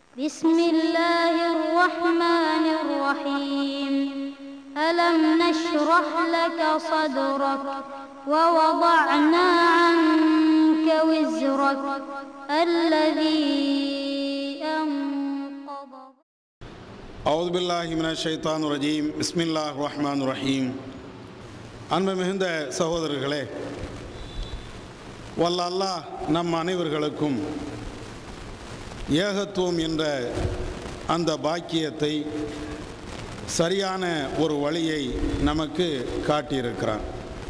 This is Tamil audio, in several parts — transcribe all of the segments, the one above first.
بسم الله الرحمن الرحيم ألم نشرح لك صدرك ووضعنا عنك وزرك الذي أنقض அவுது பில்லாஹி மின ஷைத்தான் ரஜீம் பிஸ்மில்லாஹ் ரஹ்மான் ரஹீம் அன்பு மிகுந்த சகோதரர்களே வல்ல அல்லாஹ் நம் அனைவர்களுக்கும் ஏகத்துவம் என்ற அந்த பாக்கியத்தை சரியான ஒரு வழியை நமக்கு காட்டியிருக்கிறான்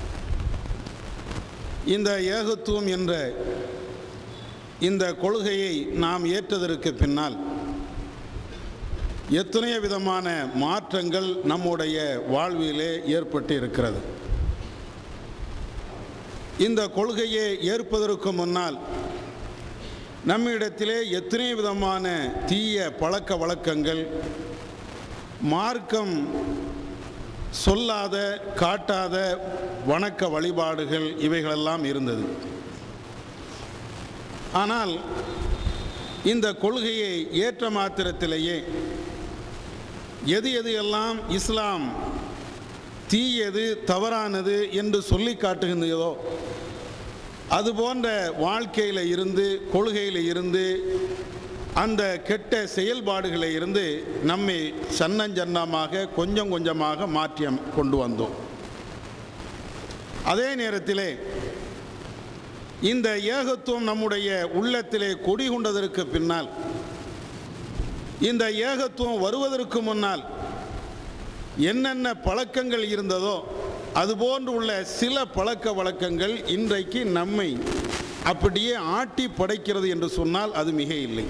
இந்த ஏகத்துவம் என்ற இந்த கொள்கையை நாம் ஏற்றதற்கு பின்னால் எத்தனையோ விதமான மாற்றங்கள் நம்முடைய வாழ்விலே ஏற்பட்டு இருக்கிறது இந்த கொள்கையை ஏற்பதற்கு முன்னால் நம்மிடத்திலே எத்தனை விதமான தீய பழக்க வழக்கங்கள் மார்க்கம் சொல்லாத காட்டாத வணக்க வழிபாடுகள் இவைகளெல்லாம் இருந்தது ஆனால் இந்த கொள்கையை ஏற்ற மாத்திரத்திலேயே எது எது எல்லாம் இஸ்லாம் தீயது தவறானது என்று சொல்லி காட்டுகின்றதோ அது போன்ற வாழ்க்கையில் இருந்து கொள்கையில் இருந்து அந்த கெட்ட செயல்பாடுகளை இருந்து நம்மை சன்னஞ்சன்னமாக கொஞ்சம் கொஞ்சமாக மாற்றி அம்- கொண்டு வந்தோம் அதே நேரத்திலே இந்த ஏகத்துவம் நம்முடைய உள்ளத்திலே குடிகொண்டதற்கு பின்னால் இந்த ஏகத்துவம் வருவதற்கு முன்னால் என்னென்ன பழக்கங்கள் இருந்ததோ அதுபோன்று உள்ள சில பழக்க வழக்கங்கள் இன்றைக்கு நம்மை அப்படியே ஆட்டி படைக்கிறது என்று சொன்னால் அது மிக இல்லை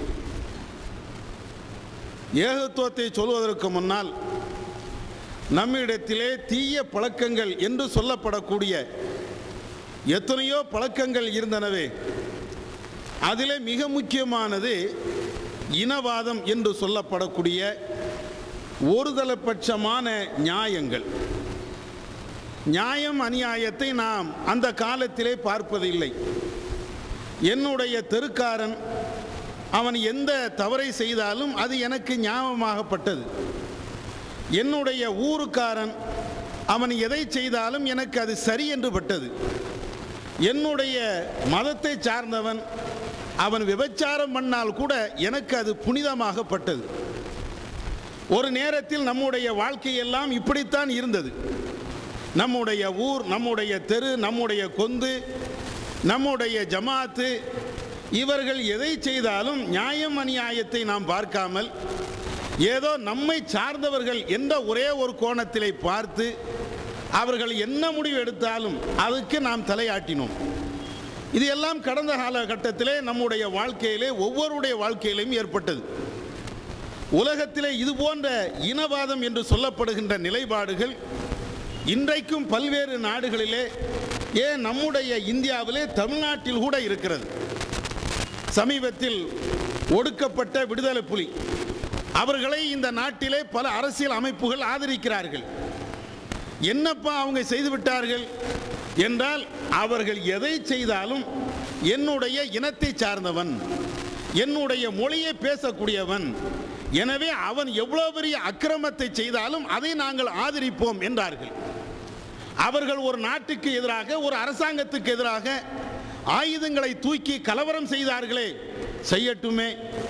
ஏகத்துவத்தை சொல்வதற்கு முன்னால் நம்மிடத்திலே தீய பழக்கங்கள் என்று சொல்லப்படக்கூடிய எத்தனையோ பழக்கங்கள் இருந்தனவே அதிலே மிக முக்கியமானது இனவாதம் என்று சொல்லப்படக்கூடிய ஒருதலைப்பட்சமான நியாயங்கள் நியாயம் அநியாயத்தை நாம் அந்த காலத்திலே பார்ப்பதில்லை என்னுடைய தெருக்காரன் அவன் எந்த தவறை செய்தாலும் அது எனக்கு ஞாபகமாகப்பட்டது என்னுடைய ஊருக்காரன் அவன் எதை செய்தாலும் எனக்கு அது சரி என்று பட்டது என்னுடைய மதத்தை சார்ந்தவன் அவன் விபச்சாரம் பண்ணால் கூட எனக்கு அது புனிதமாகப்பட்டது ஒரு நேரத்தில் நம்முடைய வாழ்க்கையெல்லாம் இப்படித்தான் இருந்தது நம்முடைய ஊர் நம்முடைய தெரு நம்முடைய கொந்து நம்முடைய ஜமாத்து இவர்கள் எதை செய்தாலும் நியாயம் அநியாயத்தை நாம் பார்க்காமல் ஏதோ நம்மை சார்ந்தவர்கள் என்ற ஒரே ஒரு கோணத்திலே பார்த்து அவர்கள் என்ன முடிவு எடுத்தாலும் அதுக்கு நாம் தலையாட்டினோம் இது எல்லாம் கடந்த காலகட்டத்திலே நம்முடைய வாழ்க்கையிலே ஒவ்வொருடைய வாழ்க்கையிலும் ஏற்பட்டது உலகத்திலே இது போன்ற இனவாதம் என்று சொல்லப்படுகின்ற நிலைப்பாடுகள் இன்றைக்கும் பல்வேறு நாடுகளிலே ஏன் நம்முடைய இந்தியாவிலே தமிழ்நாட்டில் கூட இருக்கிறது சமீபத்தில் ஒடுக்கப்பட்ட விடுதலை புலி அவர்களை இந்த நாட்டிலே பல அரசியல் அமைப்புகள் ஆதரிக்கிறார்கள் என்னப்பா அவங்க செய்து விட்டார்கள் என்றால் அவர்கள் எதை செய்தாலும் என்னுடைய இனத்தை சார்ந்தவன் என்னுடைய மொழியை பேசக்கூடியவன் எனவே அவன் எவ்வளோ பெரிய அக்கிரமத்தை செய்தாலும் அதை நாங்கள் ஆதரிப்போம் என்றார்கள் அவர்கள் ஒரு நாட்டுக்கு எதிராக ஒரு அரசாங்கத்துக்கு எதிராக ஆயுதங்களை தூக்கி கலவரம் செய்தார்களே செய்யட்டுமே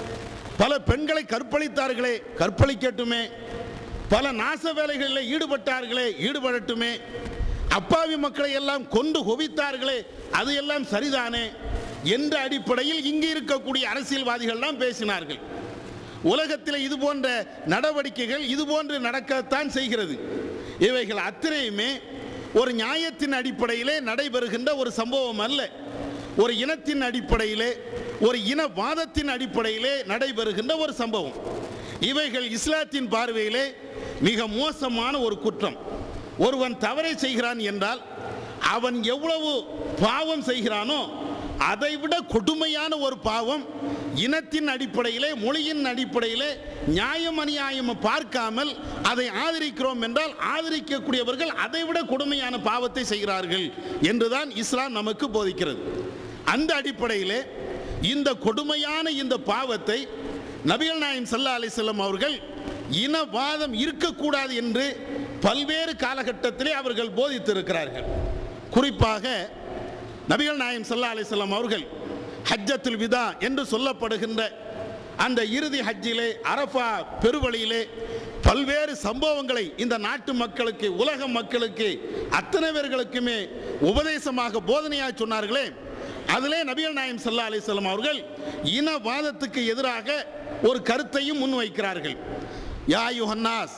பல பெண்களை கற்பழித்தார்களே கற்பழிக்கட்டுமே பல நாச வேலைகளில் ஈடுபட்டார்களே ஈடுபடட்டுமே அப்பாவி மக்களை எல்லாம் கொண்டு குவித்தார்களே அது எல்லாம் சரிதானே என்ற அடிப்படையில் இங்கு இருக்கக்கூடிய அரசியல்வாதிகள்லாம் பேசினார்கள் உலகத்தில் இது போன்ற நடவடிக்கைகள் இது போன்று நடக்கத்தான் செய்கிறது இவைகள் அத்தனையுமே ஒரு நியாயத்தின் அடிப்படையிலே நடைபெறுகின்ற ஒரு சம்பவம் அல்ல ஒரு இனத்தின் அடிப்படையிலே ஒரு இனவாதத்தின் அடிப்படையிலே நடைபெறுகின்ற ஒரு சம்பவம் இவைகள் இஸ்லாத்தின் பார்வையிலே மிக மோசமான ஒரு குற்றம் ஒருவன் தவறை செய்கிறான் என்றால் அவன் எவ்வளவு பாவம் செய்கிறானோ அதைவிட கொடுமையான ஒரு பாவம் இனத்தின் அடிப்படையிலே மொழியின் அடிப்படையிலே நியாயம் அநியாயம் பார்க்காமல் அதை ஆதரிக்கிறோம் என்றால் ஆதரிக்கக்கூடியவர்கள் அதைவிட கொடுமையான பாவத்தை செய்கிறார்கள் என்றுதான் இஸ்லாம் நமக்கு போதிக்கிறது அந்த அடிப்படையிலே இந்த கொடுமையான இந்த பாவத்தை நபிகள் நாயம் சல்லா அலிசல்லம் அவர்கள் இனவாதம் இருக்கக்கூடாது என்று பல்வேறு காலகட்டத்திலே அவர்கள் போதித்திருக்கிறார்கள் குறிப்பாக நபிகள் நாயம் சல்லா அலிசல்லாம் அவர்கள் ஹஜ்ஜத்துல் விதா என்று சொல்லப்படுகின்ற அந்த இறுதி ஹஜ்ஜிலே அரஃபா பெருவழியிலே பல்வேறு சம்பவங்களை இந்த நாட்டு மக்களுக்கு உலக மக்களுக்கு அத்தனை பேர்களுக்குமே உபதேசமாக போதனையாக சொன்னார்களே அதிலே நபிகள் நாயம் சல்லா அலிஸ்லாம் அவர்கள் இனவாதத்துக்கு எதிராக ஒரு கருத்தையும் முன்வைக்கிறார்கள் யா யுஹன்னாஸ்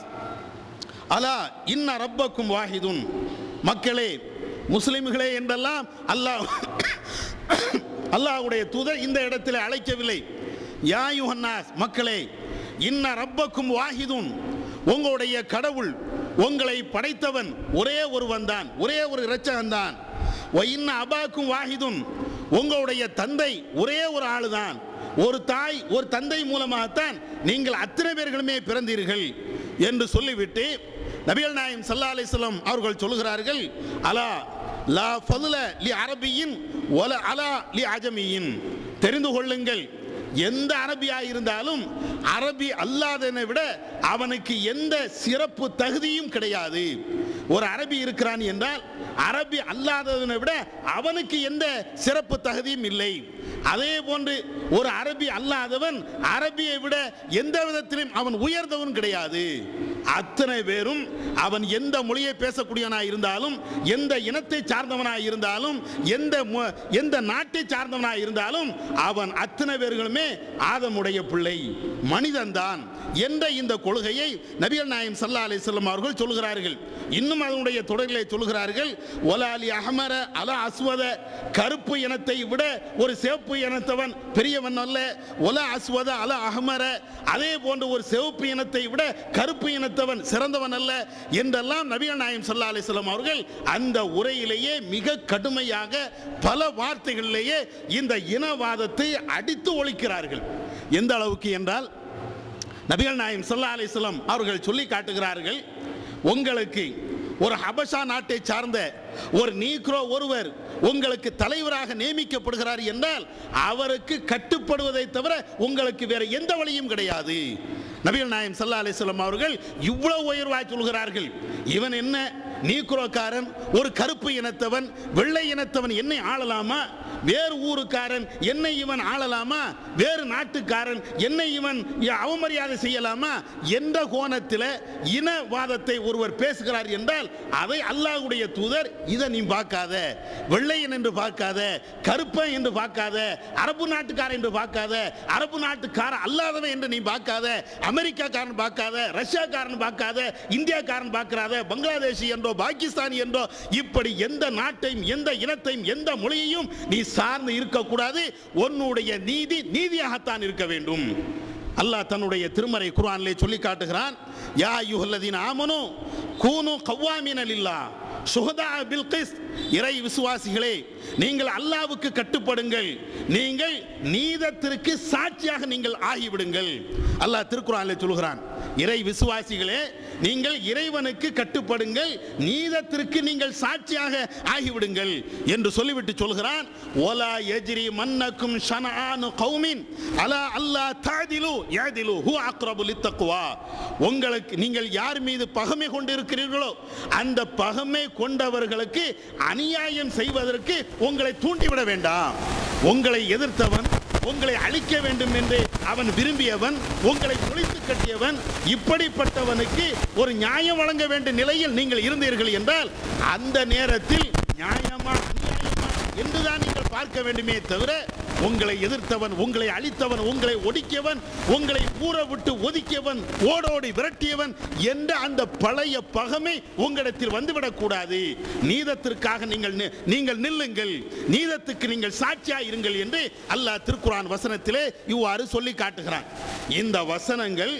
அலா இன்ன ரப்பக்கும் வாஹிதுன் மக்களே முஸ்லிம்களே என்றெல்லாம் அல்லாஹ் அல்லாஹ்வுடைய தூதர் இந்த இடத்தில் அழைக்கவில்லை யா யுஹன்னாஸ் மக்களே இன்ன ரப்பக்கும் வாஹிதுன் உங்களுடைய கடவுள் உங்களை படைத்தவன் ஒரே ஒருவன் தான் ஒரே ஒரு இரட்சகன் தான் இன்ன அபாக்கும் வாஹிதுன் உங்களுடைய தந்தை ஒரே ஒரு ஆளுதான் ஒரு தாய் ஒரு தந்தை மூலமாகத்தான் நீங்கள் அத்தனை பேர்களுமே பிறந்தீர்கள் என்று சொல்லிவிட்டு நபிகள் நாயம் சல்லா அலிஸ்லாம் அவர்கள் சொல்லுகிறார்கள் அலா லா ஃபதுல லி அரபியின் ஒல அலா லி அஜமியின் தெரிந்து கொள்ளுங்கள் எந்த அரபியா இருந்தாலும் அரபி அல்லாதனை விட அவனுக்கு எந்த சிறப்பு தகுதியும் கிடையாது ஒரு அரபி இருக்கிறான் என்றால் அரபி அல்லாதவனை விட அவனுக்கு எந்த சிறப்பு தகுதியும் இல்லை அதே போன்று ஒரு அரபி அல்லாதவன் அரபியை விட எந்த விதத்திலும் அவன் உயர்ந்தவன் கிடையாது அத்தனை பேரும் அவன் எந்த மொழியை பேசக்கூடியவனாய் இருந்தாலும் எந்த இனத்தை சார்ந்தவனாய் இருந்தாலும் எந்த மொ- எந்த நாட்டை சார்ந்தவனாய் இருந்தாலும் அவன் அத்தனை பேர்களுமே ஆதமுடைய பிள்ளை மனிதன்தான் என்ற இந்த கொள்கையை நபிகள் நாயம் சல்லா அலிஸ்லாம் அவர்கள் சொல்கிறார்கள் இன்னும் அதனுடைய தொடரிலே சொல்கிறார்கள் ஒலாலி அஹமர அல அஸ்வத கருப்பு இனத்தை விட ஒரு சிவப்பு இனத்தவன் பெரியவன் அல்ல ஒல அஸ்வத அல அஹமர அதே போன்று ஒரு சிவப்பு இனத்தை விட கருப்பு இனத்தவன் சிறந்தவன் அல்ல என்றெல்லாம் நபிகள் நாயம் சல்லா அலிஸ்லாம் அவர்கள் அந்த உரையிலேயே மிக கடுமையாக பல வார்த்தைகளிலேயே இந்த இனவாதத்தை அடித்து ஒழிக்கிறார்கள் எந்த அளவுக்கு என்றால் நபிகள் நாயம் சல்லா அலிஸ்லாம் அவர்கள் சொல்லி காட்டுகிறார்கள் உங்களுக்கு ஒரு ஹபஷா நாட்டை சார்ந்த ஒரு நீக்ரோ ஒருவர் உங்களுக்கு தலைவராக நியமிக்கப்படுகிறார் என்றால் அவருக்கு கட்டுப்படுவதை தவிர உங்களுக்கு வேற எந்த வழியும் கிடையாது நபிகள் நாயம் சல்லா அலிஸ்லாம் அவர்கள் இவ்வளவு உயர்வாய் சொல்கிறார்கள் இவன் என்ன நீக்ரோக்காரன் ஒரு கருப்பு இனத்தவன் வெள்ளை இனத்தவன் என்னை ஆளலாமா வேறு ஊருக்காரன் என்னை இவன் ஆளலாமா வேறு நாட்டுக்காரன் என்னை இவன் அவமரியாதை செய்யலாமா என்ற கோணத்தில் இனவாதத்தை ஒருவர் பேசுகிறார் என்றால் அதை அல்லாஹ்வுடைய தூதர் இதை நீ பார்க்காத வெள்ளையன் என்று பார்க்காத கருப்பன் என்று பார்க்காத அரபு நாட்டுக்காரன் என்று பார்க்காத அரபு நாட்டுக்காரன் அல்லாதவன் என்று நீ பார்க்காத அமெரிக்காக்காரன் பார்க்காத ரஷ்யாக்காரன் பார்க்காத இந்தியாக்காரன் பார்க்காத பங்களாதேஷி என்றோ பாகிஸ்தானி என்றோ இப்படி எந்த நாட்டையும் எந்த இனத்தையும் எந்த மொழியையும் நீ சார்ந்து இருக்கக்கூடாது உன்னுடைய நீதி நீதியாகத்தான் இருக்க வேண்டும் அல்லாஹ் தன்னுடைய திருமறை குர்ஆனிலே சொல்லி காட்டுகிறான் யா யுஹல்லதீன ஆமனு கூனு கவ்வாமீன லில்லா சுஹதா பில் கிஸ்த் இறை விசுவாசிகளே நீங்கள் அல்லாஹ்வுக்கு கட்டுப்படுங்கள் நீங்கள் நீதத்திற்கு சாட்சியாக நீங்கள் ஆகிவிடுங்கள் அல்லாஹ் திருக்குறானிலே சொல்கிறான் இறை விசுவாசிகளே நீங்கள் இறைவனுக்கு கட்டுப்படுங்கள் நீதத்திற்கு நீங்கள் சாட்சியாக ஆகிவிடுங்கள் என்று சொல்லிவிட்டு சொல்கிறான் ஓலா எஜ்ரி மன்னக்கும் ஷனஆனு கௌமின் அலா அல்லாஹ் தாதிலு யாதிலு ஹு அக்ரபு லித்தக்வா உங்களுக்கு நீங்கள் யார் மீது பகமை கொண்டிருக்கிறீர்களோ அந்த பகமை கொண்டவர்களுக்கு அநியாயம் செய்வதற்கு உங்களை தூண்டிவிட வேண்டாம் உங்களை எதிர்த்தவன் உங்களை அழிக்க வேண்டும் என்று அவன் விரும்பியவன் உங்களை ஒழித்து கட்டியவன் இப்படிப்பட்டவனுக்கு ஒரு நியாயம் வழங்க வேண்டிய நிலையில் நீங்கள் இருந்தீர்கள் என்றால் அந்த நேரத்தில் நியாயமா அநியாயமா என்றுதான் நீங்கள் பார்க்க வேண்டுமே தவிர உங்களை எதிர்த்தவன் உங்களை அழித்தவன் உங்களை ஒடுக்கியவன் உங்களை ஊற விட்டு ஒதுக்கியவன் ஓடோடி விரட்டியவன் என்ற அந்த பழைய பகமை உங்களிடத்தில் வந்துவிடக் கூடாது நீதத்திற்காக நீங்கள் நி- நீங்கள் நில்லுங்கள் நீதத்துக்கு நீங்கள் சாட்சியா இருங்கள் என்று அல்லாஹ் திருக்குரான் வசனத்திலே இவ்வாறு சொல்லி காட்டுகிறான் இந்த வசனங்கள்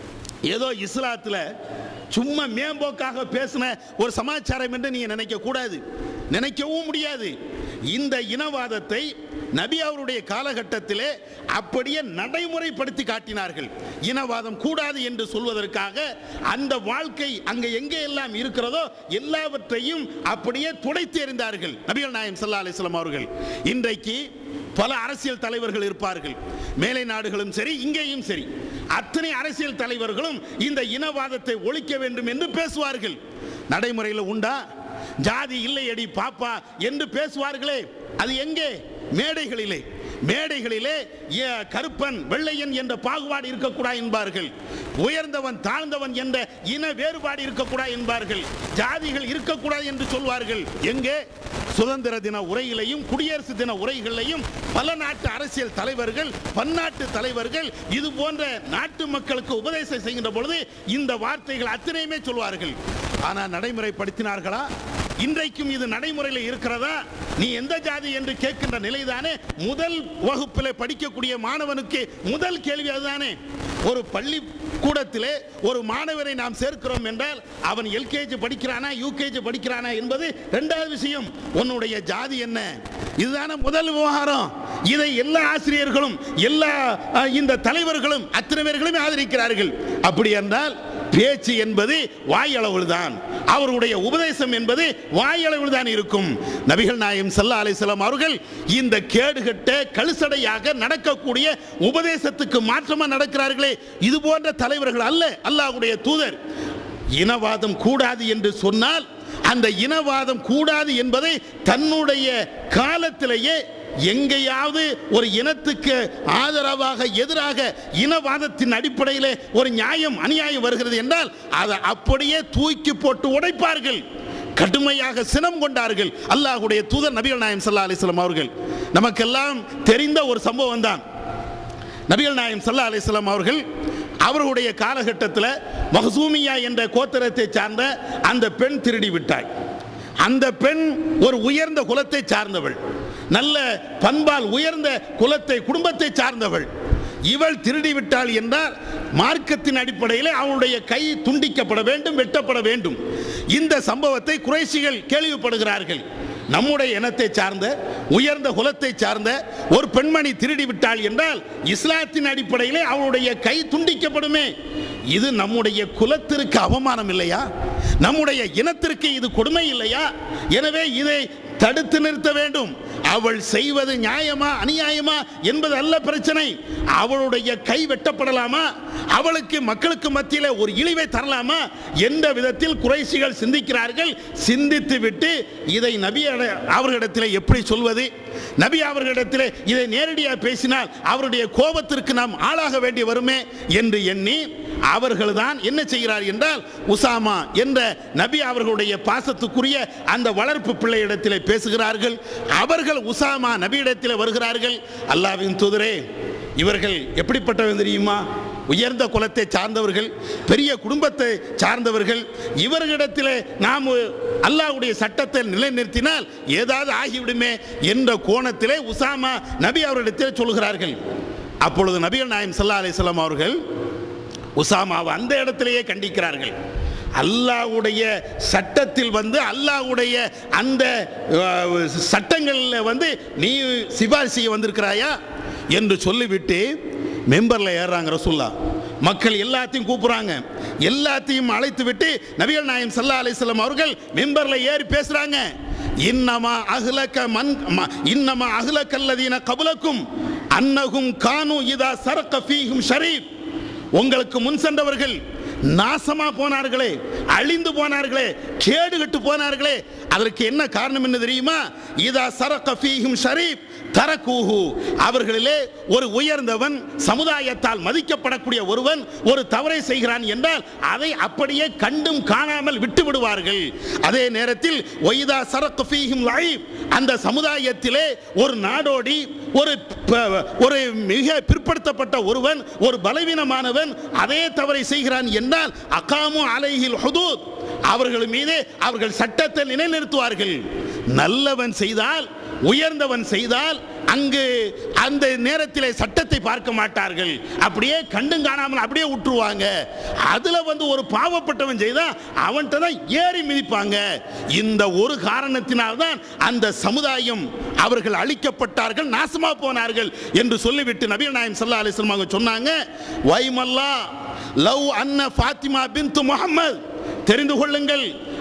ஏதோ இஸ்லாத்துல சும்மா மேம்போக்காக பேசின ஒரு சமாச்சாரம் என்று நீங்க நினைக்க கூடாது நினைக்கவும் முடியாது இந்த இனவாதத்தை நபி அவருடைய காலகட்டத்திலே அப்படியே நடைமுறைப்படுத்தி காட்டினார்கள் இனவாதம் கூடாது என்று சொல்வதற்காக அந்த வாழ்க்கை அங்கே எங்கே எல்லாம் இருக்கிறதோ எல்லாவற்றையும் அப்படியே துடைத்து எறிந்தார்கள் நபிகள் நாயம் சல்லா அலிஸ்லாம் அவர்கள் இன்றைக்கு பல அரசியல் தலைவர்கள் இருப்பார்கள் மேலை நாடுகளும் சரி இங்கேயும் சரி அத்தனை அரசியல் தலைவர்களும் இந்த இனவாதத்தை ஒழிக்க வேண்டும் என்று பேசுவார்கள் நடைமுறையில் உண்டா ஜாதி இல்லையடி பாப்பா என்று பேசுவார்களே அது எங்கே மேடைகளிலே மேடைகளிலே ஏ, கருப்பன் வெள்ளையன் என்ற பாகுபாடு இருக்கக்கூடாது என்பார்கள் உயர்ந்தவன் தாழ்ந்தவன் என்ற இன வேறுபாடு இருக்கக்கூடாது என்பார்கள் ஜாதிகள் இருக்கக்கூடாது என்று சொல்வார்கள் எங்கே சுதந்திர தின உரையிலையும் குடியரசு தின உரைகளிலையும் பல நாட்டு அரசியல் தலைவர்கள் பன்னாட்டு தலைவர்கள் இது போன்ற நாட்டு மக்களுக்கு உபதேசம் செய்கின்ற பொழுது இந்த வார்த்தைகள் அத்தனையுமே சொல்வார்கள் ஆனால் நடைமுறைப்படுத்தினார்களா இன்றைக்கும் இது நடைமுறையில் இருக்கிறதா நீ எந்த ஜாதி என்று கேட்கின்ற நிலைதானே முதல் வகுப்பில் படிக்கக்கூடிய மாணவனுக்கு முதல் கேள்வி அதுதானே ஒரு பள்ளி கூடத்திலே ஒரு மாணவரை நாம் சேர்க்கிறோம் என்றால் அவன் எல்கேஜி படிக்கிறானா யூகேஜி படிக்கிறானா என்பது இரண்டாவது விஷயம் உன்னுடைய ஜாதி என்ன இதுதானே முதல் விவகாரம் இதை எல்லா ஆசிரியர்களும் எல்லா அஹ், இந்த தலைவர்களும் அத்தனை பேர்களுமே ஆதரிக்கிறார்கள் அப்படி என்றால் பேச்சு என்பது வாயளவில் தான் அவருடைய உபதேசம் என்பது வாயளவில் தான் இருக்கும் நபிகள் நாயம் சல்லா அலிஸ்லாம் அவர்கள் இந்த கேடுகட்ட கழுசடையாக நடக்கக்கூடிய உபதேசத்துக்கு மாற்றமா நடக்கிறார்களே இது போன்ற தலைவர்கள் அல்ல அல்லாஹ்வுடைய தூதர் இனவாதம் கூடாது என்று சொன்னால் அந்த இனவாதம் கூடாது என்பதை தன்னுடைய காலத்திலேயே எங்கேயாவது ஒரு இனத்துக்கு ஆதரவாக எதிராக இனவாதத்தின் அடிப்படையில் ஒரு நியாயம் அநியாயம் வருகிறது என்றால் அதை அப்படியே தூக்கி போட்டு உடைப்பார்கள் கடுமையாக சினம் கொண்டார்கள் அல்லாஹ்வுடைய தூதர் நபிகள் நாயம் சல்லா அலிஸ்லாம் அவர்கள் நமக்கெல்லாம் தெரிந்த ஒரு சம்பவம் தான் நபிகள் நாயம் சல்லா அலிஸ்லாம் அவர்கள் அவர்களுடைய காலகட்டத்தில் மஹசூமியா என்ற கோத்திரத்தை சார்ந்த அந்த பெண் திருடி விட்டாய் அந்த பெண் ஒரு உயர்ந்த குலத்தை சார்ந்தவள் நல்ல பண்பால் உயர்ந்த குலத்தை குடும்பத்தை சார்ந்தவள் இவள் திருடி விட்டாள் என்றால் மார்க்கத்தின் அடிப்படையில் அவளுடைய கை துண்டிக்கப்பட வேண்டும் வெட்டப்பட வேண்டும் இந்த சம்பவத்தை குறைசிகள் கேள்விப்படுகிறார்கள் நம்முடைய இனத்தை சார்ந்த உயர்ந்த குலத்தை சார்ந்த ஒரு பெண்மணி திருடி விட்டாள் என்றால் இஸ்லாத்தின் அடிப்படையிலே அவளுடைய கை துண்டிக்கப்படுமே இது நம்முடைய குலத்திற்கு அவமானம் இல்லையா நம்முடைய இனத்திற்கு இது கொடுமை இல்லையா எனவே இதை தடுத்து நிறுத்த வேண்டும் அவள் செய்வது நியாயமா அநியாயமா என்பது அல்ல பிரச்சனை அவளுடைய கை வெட்டப்படலாமா அவளுக்கு மக்களுக்கு மத்தியில் ஒரு இழிவை தரலாமா என்ற விதத்தில் குறைசிகள் சிந்திக்கிறார்கள் சிந்தித்து விட்டு இதை நபி அட- அவர்களிடத்தில் எப்படி சொல்வது நபி அவர்களிடத்தில் இதை நேரடியாக பேசினால் அவருடைய கோபத்திற்கு நாம் ஆளாக வேண்டி வருமே என்று எண்ணி அவர்கள் தான் என்ன செய்கிறார் என்றால் உசாமா என்ற நபி அவர்களுடைய பாசத்துக்குரிய அந்த வளர்ப்பு பிள்ளையிடத்தில் பேசுகிறார்கள் அவர்கள் உசாமா நபியிடத்தில் வருகிறார்கள் அல்லாவின் தூதரே இவர்கள் எப்படிப்பட்டவன் தெரியுமா உயர்ந்த குலத்தை சார்ந்தவர்கள் பெரிய குடும்பத்தை சார்ந்தவர்கள் இவர்களிடத்தில் நாம் அல்லாஹ்வுடைய சட்டத்தை நிலைநிறுத்தினால் ஏதாவது ஆகிவிடுமே என்ற கோணத்திலே உசாமா நபி அவரிடத்தில் சொல்கிறார்கள் அப்பொழுது நபிகள் நாயம் சல்லா அலிஸ்லாம் அவர்கள் உசாமாவை அந்த இடத்திலேயே கண்டிக்கிறார்கள் அல்லாஹ்வுடைய சட்டத்தில் வந்து அல்லாஹ்வுடைய அந்த அஹ், சட்டங்களில் வந்து நீ சிபாரிசு செய்ய வந்திருக்கிறாயா என்று சொல்லிவிட்டு மெம்பரில் ஏறுறாங்க ரசூல்லா மக்கள் எல்லாத்தையும் கூப்பிடுறாங்க எல்லாத்தையும் அழைத்து விட்டு நபிகள் நாயம் சல்லா அலிஸ்லாம் அவர்கள் மெம்பரில் ஏறி பேசுறாங்க இன்னமா அஹ்லக மன் ம- இன்னமா அஹ்லக்கல்லதீன கபுலக்கும் அன்னகும் கானு இதா சரக்க ஃபீஹும் ஷரீப் உங்களுக்கு முன் சென்றவர்கள் நாசமா போனார்களே அழிந்து போனார்களே கேடுகட்டு போனார்களே அதற்கு என்ன காரணம் என்ன தெரியுமா இதா சரக்க ஃபீஹும் ஷரீப் தரக்கூஹு அவர்களிலே ஒரு உயர்ந்தவன் சமுதாயத்தால் மதிக்கப்படக்கூடிய ஒருவன் ஒரு தவறை செய்கிறான் என்றால் அதை அப்படியே கண்டும் காணாமல் விட்டு விடுவார்கள் அதே நேரத்தில் ஒய்தா சரக்கு ஃபீஹும் லைப் அந்த சமுதாயத்திலே ஒரு நாடோடி ஒரு ப- ஒரு மிக பிற்படுத்தப்பட்ட ஒருவன் ஒரு பலவீனமானவன் அதே தவறை செய்கிறான் என்றால் அகாமு அலைஹில் ஹுதூத் அவர்கள் மீது அவர்கள் சட்டத்தை நிலைநிறுத்துவார்கள் நல்லவன் செய்தால் உயர்ந்தவன் செய்தால் அங்கு அந்த நேரத்திலே சட்டத்தை பார்க்க மாட்டார்கள் அப்படியே கண்டும் காணாமல் அப்படியே விட்டுருவாங்க அதுல வந்து ஒரு பாவப்பட்டவன் செய்தா அவன்கிட்ட தான் ஏறி மிதிப்பாங்க இந்த ஒரு காரணத்தினால்தான் அந்த சமுதாயம் அவர்கள் அழிக்கப்பட்டார்கள் நாசமா போனார்கள் என்று சொல்லிவிட்டு நபீர் நாயம் சல்லா அலிஸ்லாம் அவங்க சொன்னாங்க வைமல்லா லவ் அன்ன ஃபாத்திமா பின்து முஹம்மத் தெரிந்து கொள்ளுங்கள்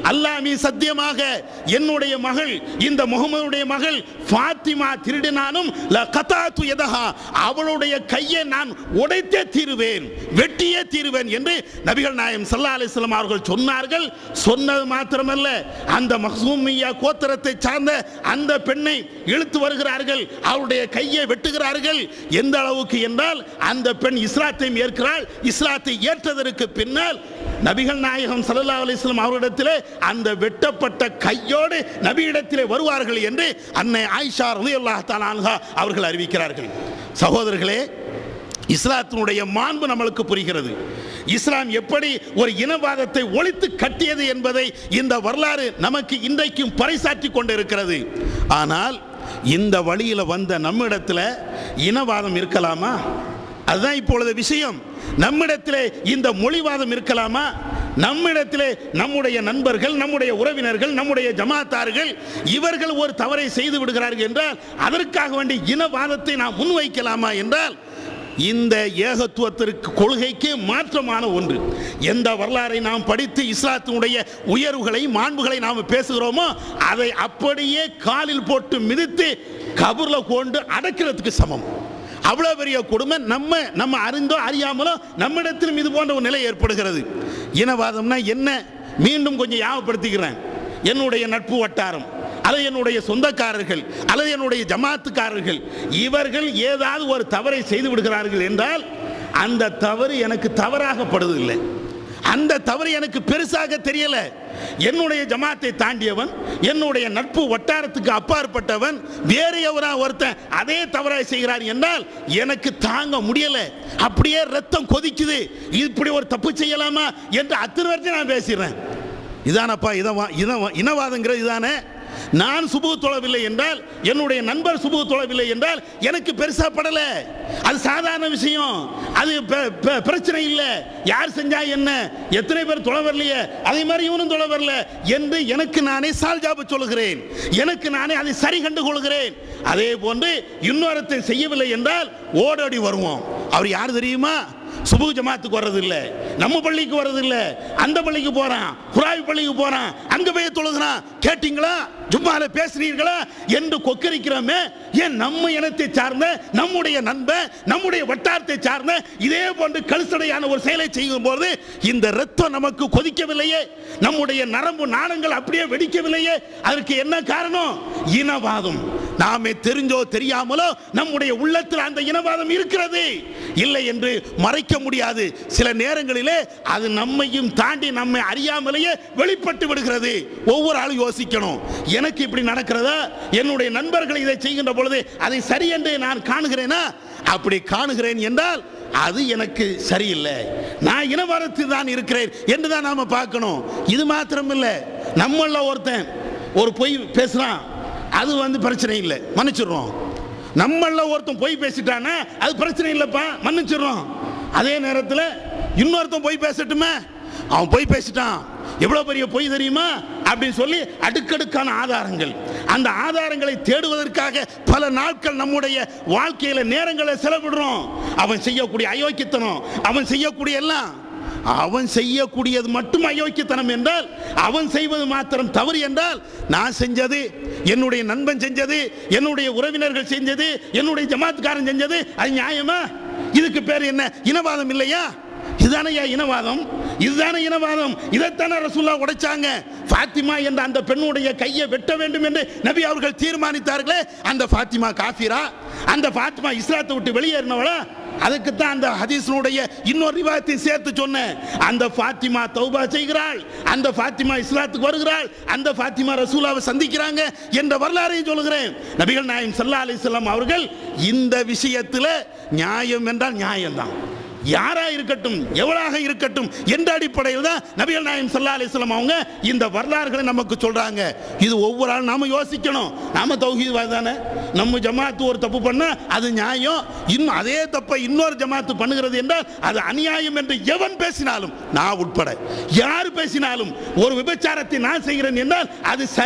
அல்லாமி சத்தியமாக என்னுடைய மகள் இந்த முகமதுடைய மகள் ஃபாத்திமா திருடினாலும் லகதாத்து யதஹா அவளுடைய கையை நான் உடைத்தே தீருவேன் வெட்டியே தீருவேன் என்று நபிகள் நாயம் சல்லா அலிஸ்லாம் அவர்கள் சொன்னார்கள் சொன்னது மாத்திரமல்ல அந்த மஹ்சூமியா கோத்திரத்தை சார்ந்த அந்த பெண்ணை இழுத்து வருகிறார்கள் அவருடைய கையை வெட்டுகிறார்கள் எந்த அளவுக்கு என்றால் அந்த பெண் இஸ்லாத்தை ஏற்கிறாள் இஸ்லாத்தை ஏற்றதற்கு பின்னால் நபிகள் நாயகம் ஸல்லல்லாஹு அலைஹி வஸல்லம் அவரிடத்திலே அந்த வெட்டப்பட்ட கையோடு நபியிடத்திலே வருவார்கள் என்று அன்னை ஆயிஷா ரலியல்லாஹு தஆலா அன்ஹா அவர்கள் அறிவிக்கிறார்கள் சகோதரர்களே இஸ்லாத்தினுடைய மாண்பு நம்மளுக்கு புரிகிறது இஸ்லாம் எப்படி ஒரு இனவாதத்தை ஒழித்து கட்டியது என்பதை இந்த வரலாறு நமக்கு இன்றைக்கும் பறைசாற்றி கொண்டிருக்கிறது ஆனால் இந்த வழியில் வந்த நம்மிடத்தில் இனவாதம் இருக்கலாமா அதுதான் இப்பொழுது விஷயம் நம்மிடத்திலே இந்த மொழிவாதம் இருக்கலாமா நம்மிடத்திலே நம்முடைய நண்பர்கள் நம்முடைய உறவினர்கள் நம்முடைய ஜமாத்தார்கள் இவர்கள் ஒரு தவறை செய்து விடுகிறார்கள் என்றால் அதற்காக வேண்டி இனவாதத்தை நாம் முன்வைக்கலாமா என்றால் இந்த ஏகத்துவத்திற்கு கொள்கைக்கு மாற்றமான ஒன்று எந்த வரலாறை நாம் படித்து இஸ்லாத்தினுடைய உயர்வுகளை மாண்புகளை நாம் பேசுகிறோமோ அதை அப்படியே காலில் போட்டு மிதித்து கபூர்ல கொண்டு அடக்கிறதுக்கு சமம் அவ்வளோ பெரிய கொடுமை நம்ம நம்ம அறிந்தோ அறியாமலோ நம்மிடத்திலும் இது போன்ற ஒரு நிலை ஏற்படுகிறது இனவாதம்னா என்ன மீண்டும் கொஞ்சம் ஞாபகப்படுத்திக்கிறேன் என்னுடைய நட்பு வட்டாரம் அல்லது என்னுடைய சொந்தக்காரர்கள் அல்லது என்னுடைய ஜமாத்துக்காரர்கள் இவர்கள் ஏதாவது ஒரு தவறை செய்து விடுகிறார்கள் என்றால் அந்த தவறு எனக்கு தவறாகப்படுவதில்லை அந்த தவறு எனக்கு பெருசாக தெரியல என்னுடைய ஜமாத்தை தாண்டியவன் என்னுடைய நட்பு வட்டாரத்துக்கு அப்பாற்பட்டவன் வேற எவரா ஒருத்தன் அதே தவறாக செய்கிறார் என்றால் எனக்கு தாங்க முடியல அப்படியே ரத்தம் கொதிக்குது இப்படி ஒரு தப்பு செய்யலாமா என்று அத்தனை வரைக்கும் நான் பேசிடுறேன் இதானப்பா இதவா இனவா இனவாதங்கிறது இதானே நான் சுபு தொழவில்லை என்றால் என்னுடைய நண்பர் சுபு தொழவில்லை என்றால் எனக்கு பெருசா படல அது சாதாரண விஷயம் அது பெ- பெ- பிரச்சனை இல்லை யார் செஞ்சா என்ன எத்தனை பேர் தொலை வரலையே அதே மாதிரி இவனும் தொலை வரல என்று எனக்கு நானே சால்ஜாபு சொல்லுகிறேன் எனக்கு நானே அதை சரி கண்டு கொள்கிறேன் அதே போன்று இன்னொருத்தை செய்யவில்லை என்றால் ஓடோடி வருவோம் அவர் யார் தெரியுமா சுபு ஜமாத்துக்கு வர்றது இல்ல நம்ம பள்ளிக்கு வர்றது இல்ல அந்த பள்ளிக்கு போறான் குராவி பள்ளிக்கு போறான் அங்க போய் தொழுகிறான் கேட்டீங்களா ஜும்மால பேசுறீர்களா என்று கொக்கரிக்கிறோமே ஏன் நம்ம இனத்தை சார்ந்த நம்முடைய நண்பன் நம்முடைய வட்டாரத்தை சார்ந்த இதே போன்று கழுசடையான ஒரு செயலை செய்யும் போது இந்த ரத்தம் நமக்கு கொதிக்கவில்லையே நம்முடைய நரம்பு நாணங்கள் அப்படியே வெடிக்கவில்லையே அதற்கு என்ன காரணம் இனவாதம் நாமே தெரிஞ்சோ தெரியாமலோ நம்முடைய உள்ளத்தில் அந்த இனவாதம் இருக்கிறது இல்லை என்று மறைக்க முடியாது சில நேரங்களிலே அது நம்மையும் தாண்டி நம்மை அறியாமலேயே வெளிப்பட்டு விடுகிறது ஒவ்வொரு ஆளும் யோசிக்கணும் எனக்கு இப்படி நடக்கிறதா என்னுடைய நண்பர்கள் இதை செய்கின்ற பொழுது அதை சரி என்று நான் காணுகிறேனா அப்படி காணுகிறேன் என்றால் அது எனக்கு சரியில்லை நான் இனவாதத்தில் தான் இருக்கிறேன் என்று தான் நாம பார்க்கணும் இது மாத்திரம் இல்லை நம்மள ஒருத்தன் ஒரு பொய் பேசுறான் அது வந்து பிரச்சனை இல்லை மன்னிச்சிடுறோம் நம்மள ஒருத்தன் பொய் பேசிட்டானா அது பிரச்சனை இல்லைப்பா மன்னிச்சிடுறோம் அதே நேரத்தில் இன்னொருத்தன் பொய் பேசட்டுமே அவன் பொய் பேசிட்டான் எவ்வளவு பெரிய பொய் தெரியுமா அப்படின்னு சொல்லி அடுக்கடுக்கான ஆதாரங்கள் அந்த ஆதாரங்களை தேடுவதற்காக பல நாட்கள் நம்முடைய வாழ்க்கையில நேரங்களை செலவிடுறோம் அவன் செய்யக்கூடிய அயோக்கியத்தனம் அவன் செய்யக்கூடிய எல்லாம் அவன் செய்யக்கூடியது மட்டும் அயோக்கியத்தனம் என்றால் அவன் செய்வது மாத்திரம் தவறு என்றால் நான் செஞ்சது என்னுடைய நண்பன் செஞ்சது என்னுடைய உறவினர்கள் செஞ்சது என்னுடைய ஜமாத்துக்காரன் செஞ்சது அது நியாயமா இதுக்கு பேர் என்ன இனவாதம் இல்லையா இதுதானையா இனவாதம் இதுதானே இனவாதம் இதைத்தானே ரசூல்லா உடைச்சாங்க ஃபாத்திமா என்ற அந்த பெண்ணுடைய கையை வெட்ட வேண்டும் என்று நபி அவர்கள் தீர்மானித்தார்களே அந்த ஃபாத்திமா காஃபிரா அந்த ஃபாத்திமா இஸ்லாத்தை விட்டு வெளியேறினவளா அதுக்குத்தான் அந்த ஹதீஸினுடைய இன்னொரு ரிவாயத்தை சேர்த்து சொன்னேன் அந்த ஃபாத்திமா தௌபா செய்கிறாள் அந்த ஃபாத்திமா இஸ்லாத்துக்கு வருகிறாள் அந்த ஃபாத்திமா ரசூலாவை சந்திக்கிறாங்க என்ற வரலாறையும் சொல்லுகிறேன் நபிகள் நாயம் சல்லா அலிஸ்லாம் அவர்கள் இந்த விஷயத்தில் நியாயம் என்றால் நியாயம்தான் யாரா இருக்கட்டும் எவ்வளாக இருக்கட்டும் என்ற அடிப்படையில் தான் நபிகள் நாயம் சல்லா அலிஸ்லாம் அவங்க இந்த வரலாறுகளை நமக்கு சொல்றாங்க இது ஒவ்வொரு ஆள் நாம யோசிக்கணும் நாம தௌஹீத் தானே நம்ம ஜமாத்து ஒரு தப்பு பண்ணா அது நியாயம் இன்னும் அதே தப்பை இன்னொரு ஜமாத்து பண்ணுகிறது என்றால் அது அநியாயம் என்று எவன் பேசினாலும் நான் உட்பட யார் பேசினாலும் ஒரு விபச்சாரத்தை நான் செய்கிறேன் என்றால் அது சரி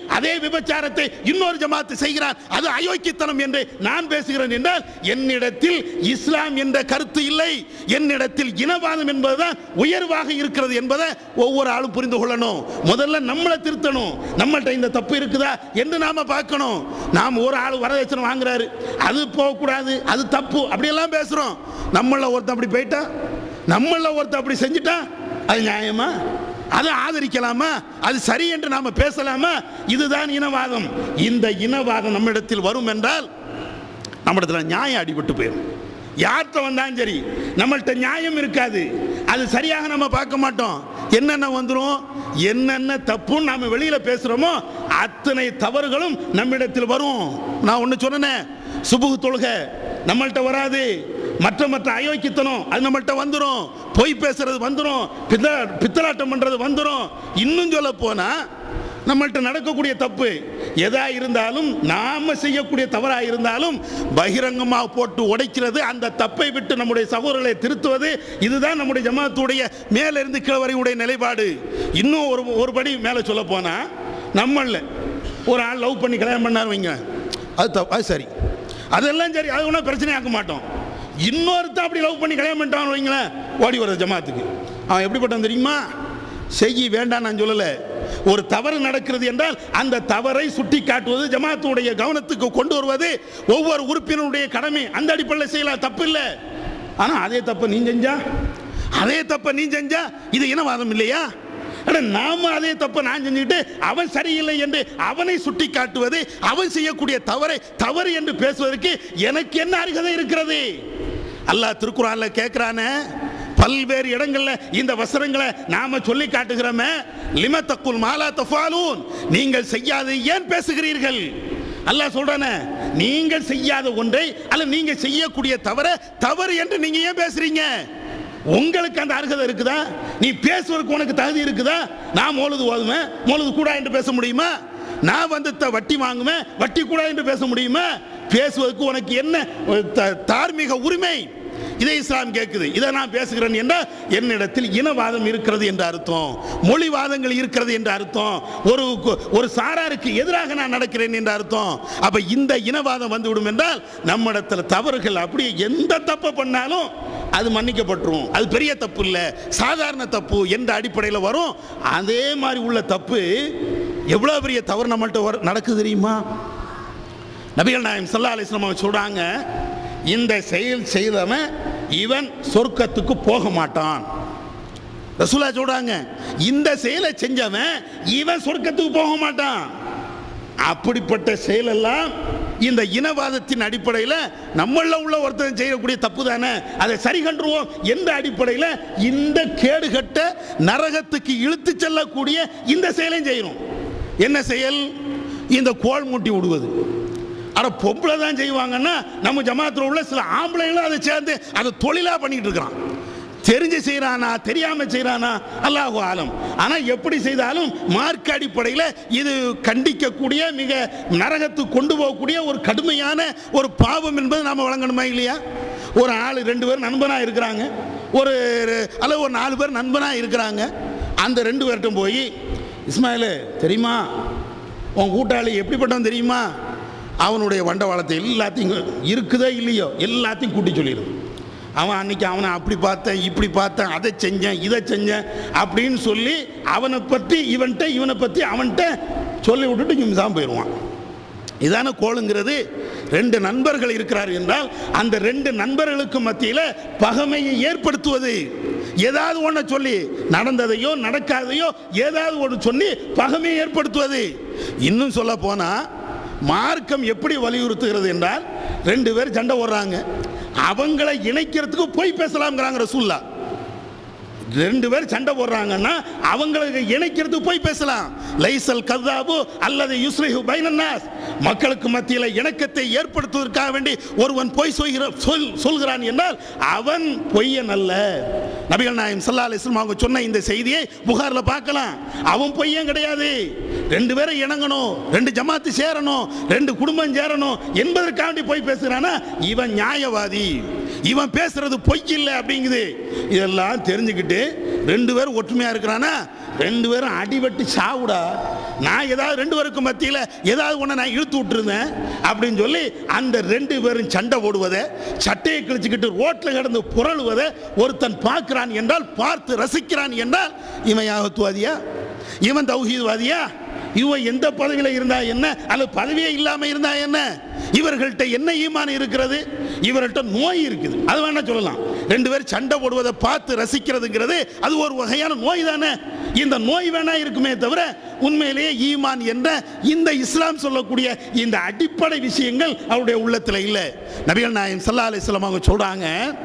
அதே விபச்சாரத்தை இன்னொரு ஜமாத்து செய்கிறான் அது அயோக்கியத்தனம் என்று நான் பேசுகிறேன் என்றால் என்னிடத்தில் இஸ்லாம் என்ற கருத்து இல்லை என்னிடத்தில் இனவாதம் என்பதுதான் உயர்வாக இருக்கிறது என்பதை ஒவ்வொரு ஆளும் புரிந்து கொள்ளணும் முதல்ல நம்மளை திருத்தணும் நம்மள்ட்ட இந்த தப்பு இருக்குதா என்று நாம பார்க்கணும் நாம் ஒரு ஆள் வரதட்சணை வாங்குறாரு அது போகக்கூடாது அது தப்பு அப்படியெல்லாம் பேசுறோம் நம்மள ஒருத்தன் அப்படி போயிட்டா நம்மள ஒருத்தன் அப்படி செஞ்சுட்டா அது நியாயமா அதை ஆதரிக்கலாமா அது சரி என்று நாம பேசலாமா இதுதான் இனவாதம் இந்த இனவாதம் நம்மிடத்தில் வரும் என்றால் நம்மிடத்துல நியாயம் அடிபட்டு போயிடும் யார்கிட்ட வந்தாலும் சரி நம்மள்ட்ட நியாயம் இருக்காது அது சரியாக நம்ம பார்க்க மாட்டோம் என்னென்ன வந்துடும் என்னென்ன தப்புன்னு நாம வெளியில பேசுறோமோ அத்தனை தவறுகளும் நம்மிடத்தில் வரும் நான் ஒன்று சொன்னேன் சுபுகு தொழுகை நம்மள்ட்ட வராது மற்ற மற்ற அயோக்கியத்தனம் அது நம்மள்ட்ட வந்துடும் பொய் பேசுறது வந்துடும் பித்த பித்தலாட்டம் பண்றது வந்துடும் இன்னும் சொல்ல போனா நம்மள்ட்ட நடக்கக்கூடிய தப்பு எதா இருந்தாலும் நாம செய்யக்கூடிய தவறா இருந்தாலும் பகிரங்கமாக போட்டு உடைக்கிறது அந்த தப்பை விட்டு நம்முடைய சகோதரர்களை திருத்துவது இதுதான் நம்முடைய ஜமாத்துடைய மேலிருந்து கீழ் வரை உடைய நிலைப்பாடு இன்னும் ஒரு ஒரு படி மேலே சொல்ல போனா நம்மள ஒரு ஆள் லவ் பண்ணி கல்யாணம் பண்ணார் வைங்க அது தப்பு அது சரி அதெல்லாம் சரி அது ஒன்றும் பிரச்சனையாக்க மாட்டோம் இன்னொருத்தன் அப்படி லவ் பண்ணி கல்யாணம் பண்ணிட்டான் வைங்களேன் ஓடி வர்றது ஜமாத்துக்கு அவன் எப்படிப்பட்டான் தெரியுமா செய்ய வேண்டாம் நான் சொல்லலை ஒரு தவறு நடக்கிறது என்றால் அந்த தவறை சுட்டி காட்டுவது ஜமாத்துடைய கவனத்துக்கு கொண்டு வருவது ஒவ்வொரு உறுப்பினருடைய கடமை அந்த அடிப்படையில் செய்யலாம் தப்பு இல்லை ஆனா அதே தப்பை நீ செஞ்சா அதே தப்பை நீ செஞ்சா இது இனவாதம் இல்லையா அட நாம அதே தப்பை நான் செஞ்சுட்டு அவன் சரியில்லை என்று அவனை சுட்டி காட்டுவது அவன் செய்யக்கூடிய தவறை தவறு என்று பேசுவதற்கு எனக்கு என்ன அருகதை இருக்கிறது அல்லாஹ் திருக்குறான்ல கேட்கிறானே பல்வேறு இடங்கள்ல இந்த வசனங்களை நாம சொல்லி காட்டுகிறோமே லிம தக்குல் மாலா தஃபாலூன் நீங்கள் செய்யாத ஏன் பேசுகிறீர்கள் அல்லாஹ் சொல்றானே நீங்கள் செய்யாத ஒன்றை அல்ல நீங்க செய்யக்கூடிய தவற தவறு என்று நீங்க ஏன் பேசுறீங்க உங்களுக்கு அந்த அருகதை இருக்குதா நீ பேசுவதற்கு உனக்கு தகுதி இருக்குதா நான் மோழுது ஓதுவேன் மோழுது கூட என்று பேச முடியுமா நான் வந்து த- வட்டி வாங்குவேன் வட்டி கூட என்று பேச முடியுமா பேசுவதற்கு உனக்கு என்ன த- தார்மீக உரிமை இதை இஸ்லாம் கேட்குது இதை நான் பேசுகிறேன் என்றால் என்னிடத்தில் இனவாதம் இருக்கிறது என்ற அர்த்தம் மொழிவாதங்கள் இருக்கிறது என்ற அர்த்தம் ஒரு கு- ஒரு சாராருக்கு எதிராக நான் நடக்கிறேன் என்ற அர்த்தம் அப்ப இந்த இனவாதம் வந்துவிடும் என்றால் நம்மிடத்தில் தவறுகள் அப்படியே எந்த தப்பு பண்ணாலும் அது மன்னிக்கப்பட்டுரும் அது பெரிய தப்பு இல்லை சாதாரண தப்பு என்ற அடிப்படையில் வரும் அதே மாதிரி உள்ள தப்பு எவ்வளோ பெரிய தவறு நம்மள்ட்ட வர- நடக்குது தெரியுமா நபிகள் நாயம் சல்லா அலிஸ்லாம் அவங்க சொல்றாங்க இந்த செயல் செய்தவன் இவன் சொர்க்கத்துக்கு போக மாட்டான் ரசூலா சொல்றாங்க இந்த செயலை செஞ்சவன் இவன் சொர்க்கத்துக்கு போக மாட்டான் அப்படிப்பட்ட செயலெல்லாம் இந்த இனவாதத்தின் அடிப்படையில் நம்மள உள்ள ஒருத்தன் செய்யக்கூடிய தப்பு தானே அதை சரி கண்டுருவோம் எந்த அடிப்படையில் இந்த கேடுகட்ட நரகத்துக்கு இழுத்து செல்லக்கூடிய இந்த செயலையும் செய்யணும் என்ன செயல் இந்த கோல் மூட்டி விடுவது அட பொம்பளை தான் செய்வாங்கன்னா நம்ம ஜமாத்தில் உள்ள சில ஆம்பளைங்களும் அதை சேர்ந்து அதை தொழிலாக பண்ணிட்டு இருக்கிறான் தெரிஞ்சு செய்கிறானா தெரியாம செய்கிறானா அல்லாஹு ஆலம் ஆனால் எப்படி செய்தாலும் மார்க் அடிப்படையில் இது கண்டிக்கக்கூடிய மிக நரகத்துக்கு கொண்டு போகக்கூடிய ஒரு கடுமையான ஒரு பாவம் என்பது நாம் வழங்கணுமா இல்லையா ஒரு ஆள் ரெண்டு பேர் நண்பனாக இருக்கிறாங்க ஒரு அல்லது ஒரு நாலு பேர் நண்பனாக இருக்கிறாங்க அந்த ரெண்டு பேர்ட்டும் போய் இஸ்மாயிலு தெரியுமா உன் கூட்டாளி எப்படிப்பட்டவன் தெரியுமா அவனுடைய வண்டவாளத்தை எல்லாத்தையும் இருக்குதோ இல்லையோ எல்லாத்தையும் கூட்டி சொல்லிடும் அவன் அன்னைக்கு அவனை அப்படி பார்த்தேன் இப்படி பார்த்தேன் அதை செஞ்சேன் இதை செஞ்சேன் அப்படின்னு சொல்லி அவனை பற்றி இவன்கிட்ட இவனை பற்றி அவன்கிட்ட சொல்லி விட்டுட்டு இங்கே தான் போயிடுவான் இதான கோளுங்கிறது ரெண்டு நண்பர்கள் இருக்கிறார் என்றால் அந்த ரெண்டு நண்பர்களுக்கு மத்தியில் பகைமையை ஏற்படுத்துவது ஏதாவது ஒன்றை சொல்லி நடந்ததையோ நடக்காதையோ ஏதாவது ஒன்று சொல்லி பகைமையை ஏற்படுத்துவது இன்னும் சொல்ல போனா மார்க்கம் எப்படி வலியுறுத்துகிறது என்றால் ரெண்டு பேர் சண்டை போடுறாங்க அவங்களை இணைக்கிறதுக்கு போய் பேசலாம்ங்கிறாங்க ரசூல்லா ரெண்டு பேர் சண்டை போடுறாங்கன்னா அவங்களுக்கு இணைக்கிறதுக்கு போய் பேசலாம் லைசல் கதாபு அல்லது யுஸ்ரிஹு பைனன்னாஸ் மக்களுக்கு மத்தியில் இணக்கத்தை ஏற்படுத்துவதற்காக வேண்டி ஒருவன் பொய் சொல்கிற சொல் சொல்கிறான் என்றால் அவன் பொய்யன் அல்ல நபிகள் நாயம் சல்லா அலிஸ்லாம் அவங்க சொன்ன இந்த செய்தியை புகார்ல பார்க்கலாம் அவன் பொய்யன் கிடையாது ரெண்டு பேரும் இணங்கணும் ரெண்டு ஜமாத்து சேரணும் ரெண்டு குடும்பம் சேரணும் என்பதற்காண்டி போய் பேசுறானா இவன் நியாயவாதி இவன் பேசுறது பொய் இல்லை அப்படிங்குது இதெல்லாம் தெரிஞ்சுக்கிட்டு ரெண்டு பேரும் ஒற்றுமையா இருக்கிறானா ரெண்டு பேரும் அடிபட்டு சாவுடா நான் ஏதாவது ரெண்டு பேருக்கும் மத்தியில் ஏதாவது ஒன்று நான் இழுத்து விட்டுருந்தேன் அப்படின்னு சொல்லி அந்த ரெண்டு பேரும் சண்டை போடுவதை சட்டையை கிழிச்சுக்கிட்டு ரோட்டில் கிடந்து புரளுவதை ஒருத்தன் பார்க்கிறான் என்றால் பார்த்து ரசிக்கிறான் என்றால் இவன் யாகத்துவாதியா இவன் தௌஹீத்வாதியா இவன் எந்த பதவியில் இருந்தா என்ன அல்லது பதவியே இல்லாம இருந்தா என்ன இவர்கள்ட்ட என்ன ஈமான் இருக்கிறது இவர்கள்ட்ட நோய் இருக்குது அது வேணா சொல்லலாம் ரெண்டு பேரும் சண்டை போடுவதை பார்த்து ரசிக்கிறதுங்கிறது அது ஒரு வகையான நோய் தானே இந்த நோய் வேணா இருக்குமே தவிர உண்மையிலேயே ஈமான் என்ற இந்த இஸ்லாம் சொல்லக்கூடிய இந்த அடிப்படை விஷயங்கள் அவருடைய உள்ளத்தில் இல்லை நபிகள் நாயம் சல்லா அலிஸ்லாம் அவங்க சொல்றாங்க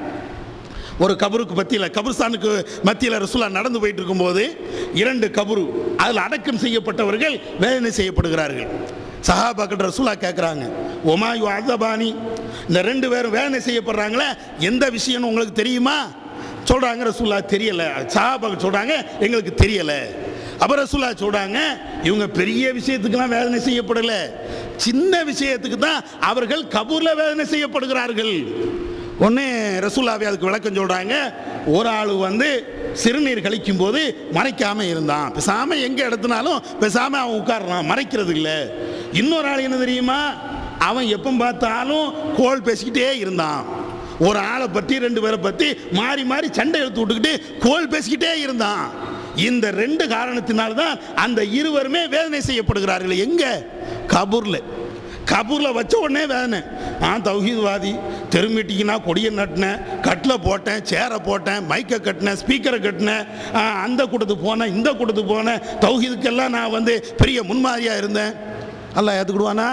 ஒரு கபருக்கு மத்தியில் கபர்ஸ்தானுக்கு மத்தியில் ரசூலா நடந்து போயிட்டு இருக்கும்போது இரண்டு கபரு அதில் அடக்கம் செய்யப்பட்டவர்கள் வேதனை செய்யப்படுகிறார்கள் சஹாபாக்கள் ரசூலா கேட்குறாங்க ஒமாயு அதபானி இந்த ரெண்டு பேரும் வேதனை செய்யப்படுறாங்களே எந்த விஷயம்னு உங்களுக்கு தெரியுமா சொல்கிறாங்க ரசூலா தெரியலை சஹாபாக்கள் சொல்கிறாங்க எங்களுக்கு தெரியலை அப்புறம் ரசூலா சொல்றாங்க இவங்க பெரிய விஷயத்துக்கெல்லாம் வேதனை செய்யப்படலை சின்ன விஷயத்துக்கு தான் அவர்கள் கபூர்ல வேதனை செய்யப்படுகிறார்கள் ஒன்று ரசூலாவே அதுக்கு விளக்கம் சொல்கிறாங்க ஒரு ஆள் வந்து சிறுநீர் கழிக்கும் போது மறைக்காம இருந்தான் பேசாம எங்கே எடுத்தினாலும் பேசாம அவன் உட்கார்றான் மறைக்கிறது இல்லை இன்னொரு ஆள் என்ன தெரியுமா அவன் எப்போ பார்த்தாலும் கோல் பேசிக்கிட்டே இருந்தான் ஒரு ஆளை பற்றி ரெண்டு பேரை பற்றி மாறி மாறி சண்டை எடுத்து விட்டுக்கிட்டு கோல் பேசிக்கிட்டே இருந்தான் இந்த ரெண்டு காரணத்தினால்தான் அந்த இருவருமே வேதனை செய்யப்படுகிறார்கள் எங்க கபூர்ல கபூர்ல வச்ச உடனே வேதனை நான் தௌஹீத்வாதி தெருமீட்டிங்கன்னா கொடியை நட்டினேன் கட்டில் போட்டேன் சேரை போட்டேன் மைக்கை கட்டினேன் ஸ்பீக்கரை கட்டினேன் ஆ, அந்த கூட்டத்துக்கு போனேன் இந்த கூட்டத்துக்கு போனேன் தௌஹீதுக்கெல்லாம் நான் வந்து பெரிய முன்மாதிரியாக இருந்தேன் அல்லாஹ் ஏற்றுக்கிடுவானா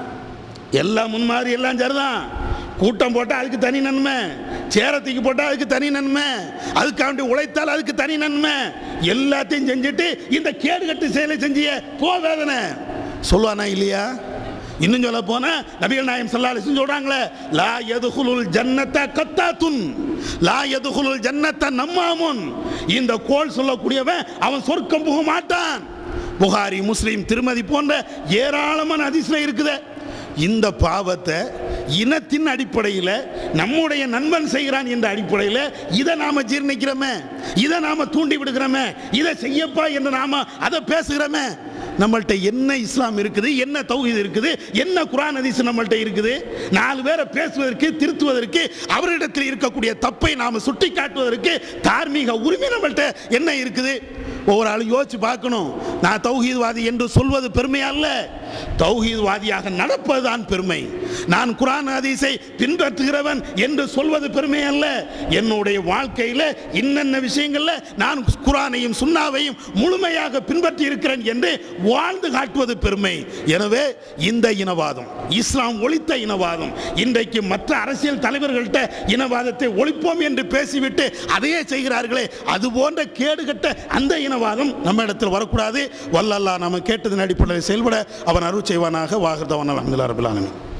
எல்லாம் முன்மாதிரி எல்லாம் சரிதான் கூட்டம் போட்டால் அதுக்கு தனி நன்மை சேரை தூக்கி போட்டால் அதுக்கு தனி நன்மை அதுக்காண்டி உழைத்தால் அதுக்கு தனி நன்மை எல்லாத்தையும் செஞ்சுட்டு இந்த கேடுகட்டு செயலை செஞ்சிய போ வேதனை சொல்லுவானா இல்லையா இன்னும் சொல்ல போனா நபிகள் நாயம் சல்லாலிசன் சொல்றாங்களே லா எதுகுலுல் ஜன்னத்த கத்தாத்துன் லா எதுகுலுல் ஜன்னத்த நம்மாமுன் இந்த கோல் சொல்லக்கூடியவன் அவன் சொர்க்கம் புக மாட்டான் புகாரி முஸ்லீம் திருமதி போன்ற ஏராளமான அதிசயம் இருக்குது இந்த பாவத்தை இனத்தின் அடிப்படையில் நம்முடைய நண்பன் செய்கிறான் என்ற அடிப்படையில் இதை நாம ஜீர்ணிக்கிறோமே இதை நாம தூண்டி விடுகிறோமே இதை செய்யப்பா என்று நாம அதை பேசுகிறோமே நம்மள்ட்ட என்ன இஸ்லாம் இருக்குது என்ன தௌஹீத் இருக்குது என்ன குரான் ஹதீஸ் நம்மள்ட்ட இருக்குது நாலு பேரை பேசுவதற்கு திருத்துவதற்கு அவரிடத்தில் இருக்கக்கூடிய தப்பை நாம சுட்டி காட்டுவதற்கு தார்மீக உரிமை நம்மள்ட்ட என்ன இருக்குது ஒவ்வொரு ஆளும் யோசிச்சு பார்க்கணும் நான் தௌஹீத்வாதி என்று சொல்வது பெருமை அல்ல தௌஹீத்வாதியாக நடப்பதுதான் பெருமை நான் குரான் ஹதீஸை பின்பற்றுகிறவன் என்று சொல்வது பெருமை அல்ல என்னுடைய வாழ்க்கையில் இன்னென்ன விஷயங்கள்ல நான் குரானையும் சுன்னாவையும் முழுமையாக பின்பற்றி இருக்கிறேன் என்று வாழ்ந்து காட்டுவது பெருமை எனவே இந்த இனவாதம் இஸ்லாம் ஒழித்த இனவாதம் இன்றைக்கு மற்ற அரசியல் தலைவர்கள்ட்ட இனவாதத்தை ஒழிப்போம் என்று பேசிவிட்டு அதையே செய்கிறார்களே அது போன்ற கேடுகட்ட அந்த இனவாதம் நம்ம இடத்தில் வரக்கூடாது வல்லல்லா நம்ம கேட்டதன் அடிப்படையில் செயல்பட அவன் அருள் செய்வானாக வாகர்தவன் அலமதுல்லா ரபில் ஆலமீன்